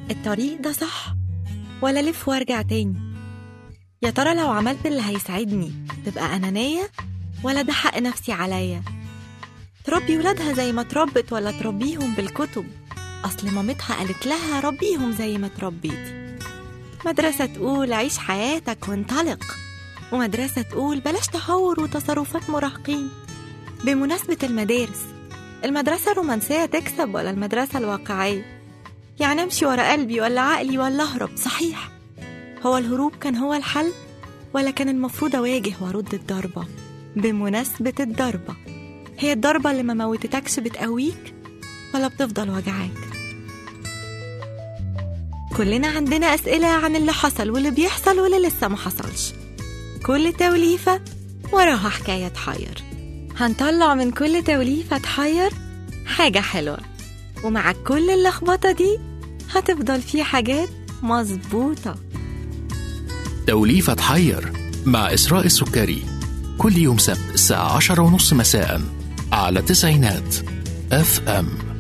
الطريق ده صح ولا لف وارجع تاني يا ترى لو عملت اللي هيساعدني تبقى أنانية ولا ده حق نفسي عليا تربي ولادها زي ما تربت ولا تربيهم بالكتب أصل مامتها قالت لها ربيهم زي ما تربيتي مدرسة تقول عيش حياتك وانطلق ومدرسة تقول بلاش تهور وتصرفات مراهقين بمناسبة المدارس المدرسة الرومانسية تكسب ولا المدرسة الواقعية يعني امشي ورا قلبي ولا عقلي ولا اهرب صحيح هو الهروب كان هو الحل ولا كان المفروض اواجه وارد الضربة بمناسبة الضربة هي الضربة اللي ما موتتكش بتقويك ولا بتفضل وجعاك كلنا عندنا أسئلة عن اللي حصل واللي بيحصل واللي لسه ما حصلش كل توليفة وراها حكاية تحير هنطلع من كل توليفة تحير حاجة حلوة ومع كل اللخبطة دي هتفضل في حاجات مظبوطة توليفة حير مع إسراء السكري كل يوم سبت الساعة عشرة ونص مساء على تسعينات اف ام